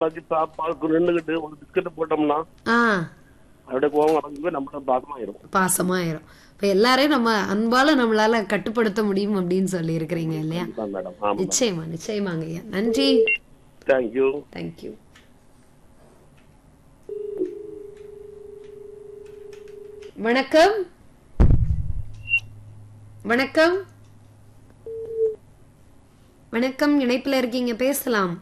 பத்தி பா- பால் நின்றுகிட்டு ஒரு பிஸ்கட் போட்டோம்னா ஆ அப்படியே கோவம் அடங்கி போய் நம்மள பாசமாயிரும் பாசமாயிரும் இப்ப எல்லாரையும் நம்ம அன்பால நம்மளால கட்டுப்படுத்த முடியும் அப்படின்னு சொல்லி இருக்கிறீங்க இல்லையா மேடம் ஆமா நிச்சயமா நிச்சயமாங்க ஐயா நன்றி தேங்க்யூ தேங்க்யூ வணக்கம் வணக்கம் வணக்கம் இணைப்புல இருக்கீங்க பேசலாம்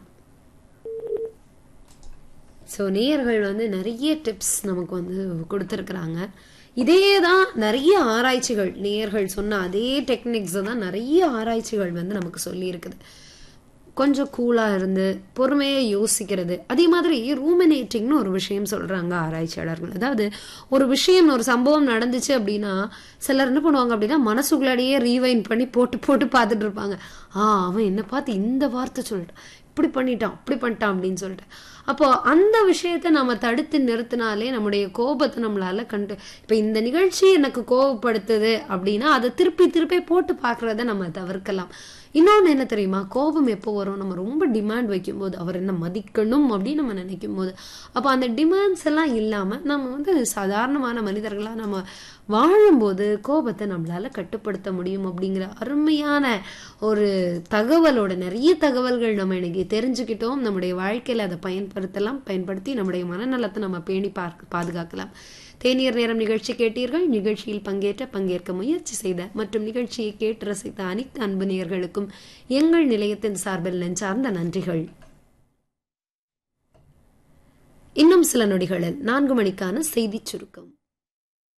ஸோ நேயர்கள் வந்து நிறைய டிப்ஸ் நமக்கு வந்து கொடுத்துருக்குறாங்க இதே தான் நிறைய ஆராய்ச்சிகள் நேயர்கள் சொன்ன அதே டெக்னிக்ஸை தான் நிறைய ஆராய்ச்சிகள் வந்து நமக்கு சொல்லியிருக்குது கொஞ்சம் கூலாக இருந்து பொறுமையாக யோசிக்கிறது அதே மாதிரி ரூமினேட்டிங்னு ஒரு விஷயம் சொல்கிறாங்க ஆராய்ச்சியாளர்கள் அதாவது ஒரு விஷயம் ஒரு சம்பவம் நடந்துச்சு அப்படின்னா சிலர் என்ன பண்ணுவாங்க அப்படின்னா மனசுக்குள்ளாடியே ரீவைன் பண்ணி போட்டு போட்டு பார்த்துட்டு இருப்பாங்க ஆ அவன் என்ன பார்த்து இந்த வார்த்தை சொல்லிட்டான் இப்படி பண்ணிட்டான் அப்படி பண்ணிட்டான் அப்படின்னு சொல்லிட்டு அப்போ அந்த விஷயத்தை நம்ம தடுத்து நிறுத்தினாலே நம்முடைய கோபத்தை நம்மளால கண்டு இப்போ இந்த நிகழ்ச்சி எனக்கு கோபப்படுத்துது அப்படின்னா அதை திருப்பி திருப்பி போட்டு பார்க்கறத நம்ம தவிர்க்கலாம் இன்னொன்று என்ன தெரியுமா கோபம் எப்போ வரும் நம்ம ரொம்ப டிமாண்ட் வைக்கும்போது அவர் என்ன மதிக்கணும் அப்படின்னு நம்ம நினைக்கும் போது அப்போ அந்த டிமாண்ட்ஸ் எல்லாம் இல்லாமல் நம்ம வந்து சாதாரணமான மனிதர்களாக நம்ம வாழும்போது கோபத்தை நம்மளால கட்டுப்படுத்த முடியும் அப்படிங்கிற அருமையான ஒரு தகவலோட நிறைய தகவல்கள் நம்ம இன்னைக்கு தெரிஞ்சுக்கிட்டோம் நம்முடைய வாழ்க்கையில் அதை பயன்படுத்தலாம் பயன்படுத்தி நம்முடைய மனநலத்தை நம்ம பேணி பார்க்க பாதுகாக்கலாம் தேநீர் நேரம் நிகழ்ச்சி கேட்டீர்கள் நிகழ்ச்சியில் பங்கேற்ற பங்கேற்க முயற்சி செய்த மற்றும் நிகழ்ச்சியை கேட்டு ரசித்த அனைத்து அன்பு நேயர்களுக்கும் எங்கள் நிலையத்தின் சார்பில் நெஞ்சார்ந்த நன்றிகள் இன்னும் சில நொடிகளில் நான்கு மணிக்கான செய்திச் சுருக்கம்